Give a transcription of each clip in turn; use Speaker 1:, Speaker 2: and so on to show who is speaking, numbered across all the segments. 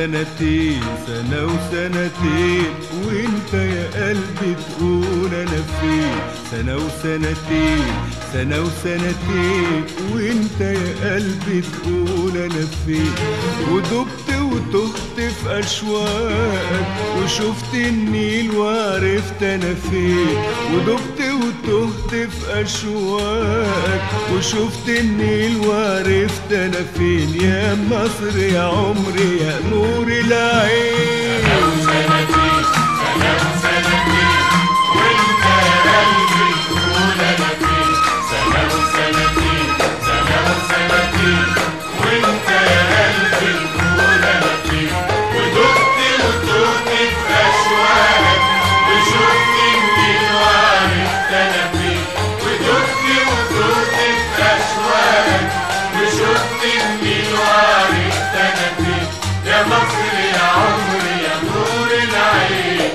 Speaker 1: وسنتين سنة وسنتين وانت يا قلبي تقول انا فين سنة وسنتين سنة وسنتين وانت يا قلبي تقول انا فين ودبت وتهت في اشواقك وشفت النيل وعرفت انا فين ودبت وتهت في اشواقك وشفت النيل وعرفت انا فين يا مصر يا عمري يا نور العين
Speaker 2: سنتين سنة وسنتين وانت يا قلبي تقول انا فين سنة وسنتين سنة وسنتين وانت يا قلبي تقول انا فين ودقت وتهت في اشواقك وشفت النيل وعرفت انا فين ودقت وتهت في اشواقك وشفت النيل وعرفت انا فين يا مصر يا عمري يا نور العين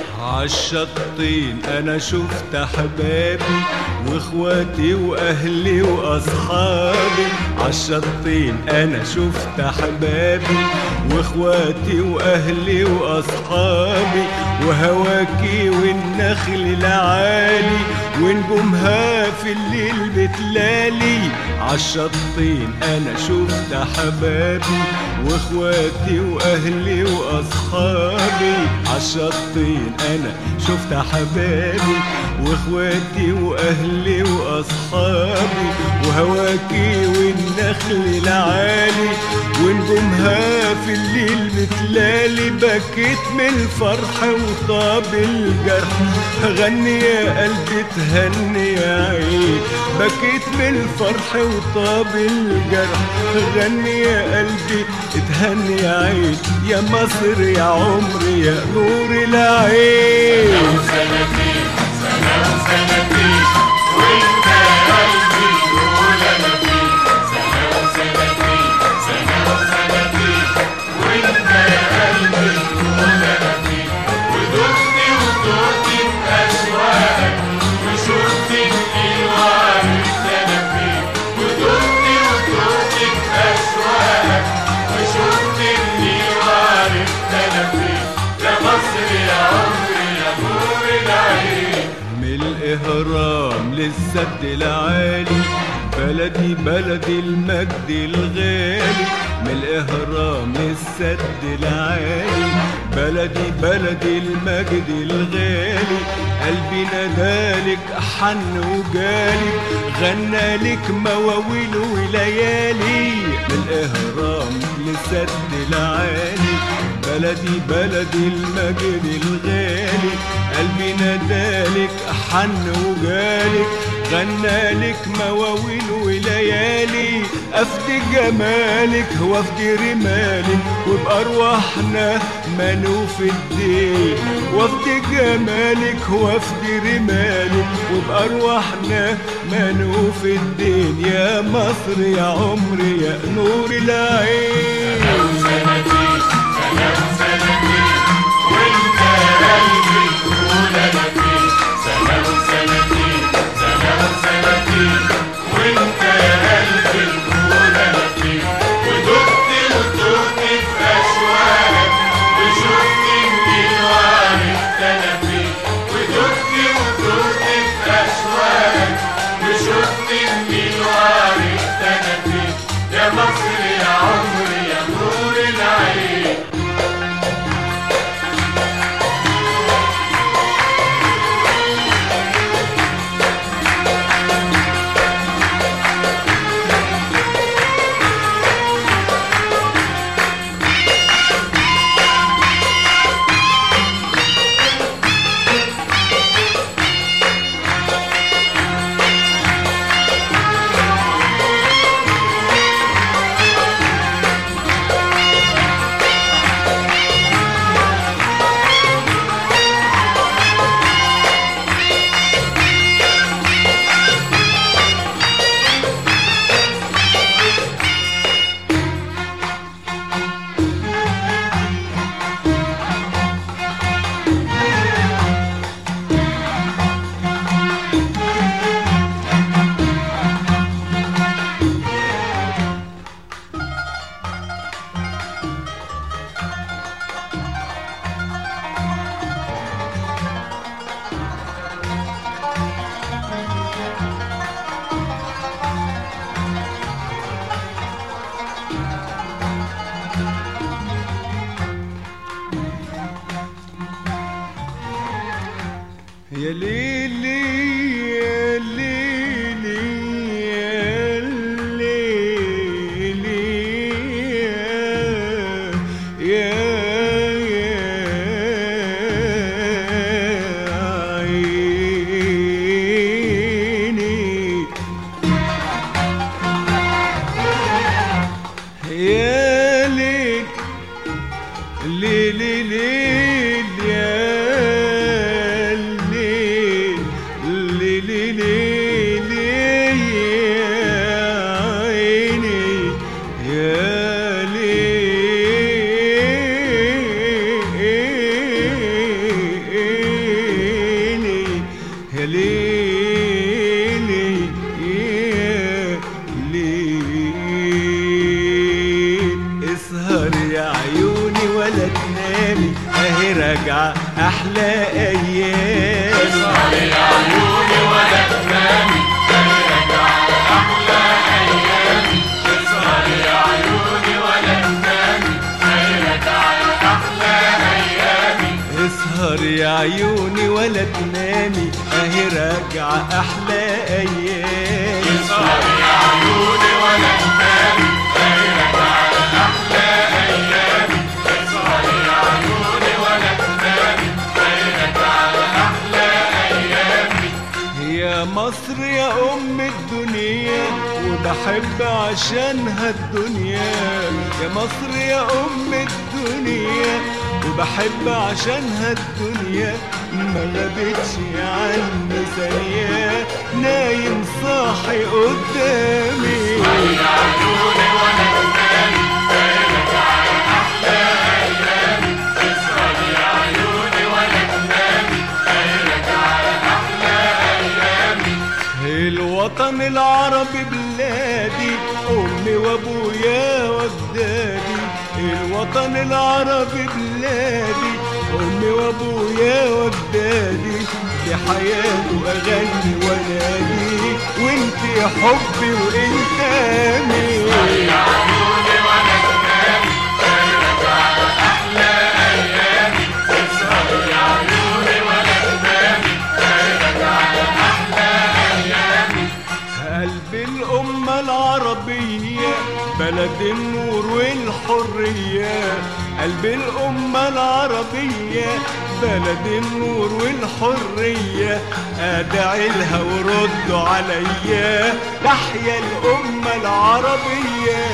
Speaker 1: عالشطين انا شفت احبابي واخواتي واهلي واصحابي عالشطين انا شفت احبابي واخواتي واهلي واصحابي وهواكي والنخل العالي ونجومها في الليل بتلالي عالشطين انا شفت احبابي واخواتي واهلي واصحابي عالشطين انا شفت حبابي واخواتي واهلي واصحابي وهواكي والنخل العالي ونجومها في الليل بتلالي بكيت من الفرح وطاب الجرح غني يا قلبي تهني يا عين بكيت من الفرح وطاب الجرح غني يا قلبي تهني يا عين يا مصر يا عمري يا نور العين
Speaker 2: سنتين سنة وسنتين وانت يا قلبي تقول انا فين سنة وسنتين سنة وسنتين وانت يا قلبي تقول انا فين ودقت وتهت في اشواقك وشفت النيل وعرفت انا فين ودقت وتهت في اشواقك وشفت النيل وعرفت انا فين يا مصر يا عمري يا نور العين
Speaker 1: من الإهرام للسد العالي بلدي بلدي المجد الغالي من الإهرام للسد العالي بلدي بلدي المجد الغالي قلبي نادالك حن وجالك غنى لك مواويل وليالي من الإهرام للسد العالي بلدي بلدي المجد الغالي قلبي نادالك حن وجالك غنى لك مواويل وليالي افدي جمالك وافدي رمالك وبارواحنا منوف الدين وافدي جمالك وافدي رمالك وبارواحنا منوف الدين يا مصر يا عمري يا نور العين
Speaker 2: سنتين سنة وسنتين وانت يا قلبي تقول انا فين سنة وسنتين سنة وسنتين وانت يا قلبي تقول انا فين ودقت وتهت في اشواقك وشفت النيل وعرفت انا فين ودقت وتهت في اشواقك وشفت النيل وعرفت انا فين يا مصر يا عمري يا نور العين
Speaker 1: يا ليلي يا ليلي يا ليلي يا يا عيني يا ليل ليل ليل يا ليل ليل ليل يا عيني يا ليلي يا ليلي يا ليل اسهر يا عيوني ولا تنامي اهي راجعة احلى ايام
Speaker 2: اسهر يا عيوني ولا تنامي ارجع احلى ايامي اسهر يا عيوني ولا تنامي ارجع احلى ايامي
Speaker 1: اسهر يا عيوني ولا تنامي اهي راجعة احلى ايام
Speaker 2: اسهر يا عيوني ولا تنامي ارجع احلى ايامي اسهر يا عيوني ولا تنامي ارجع احلى ايامي
Speaker 1: يا مصر يا ام الدنيا وبحب عشانها الدنيا يا مصر يا ام الدنيا وبحب عشانها الدنيا ما غابتش عني ثانية نايم صاحي قدامي
Speaker 2: يا عيوني ولا تنامي ارجع احلى ايامي اسهر يا عيوني ولا تنامي ارجع احلى ايامي
Speaker 1: الوطن العربي بلادي امي وابويا واجدادي الوطن العربي بلادي امي وابويا واجدادي في حياته اغني وانادي وانت حبي وانت امي
Speaker 2: يا عيوني ولا تنامي ارجع احلى ايامي اسهر يا عيوني ولا تنامي ارجع احلى ايامي
Speaker 1: قلب الأمة العربية بلد النور والحرية قلب الأمة العربية بلد النور والحرية أدعي لها وردوا عليا تحيا الأمة العربية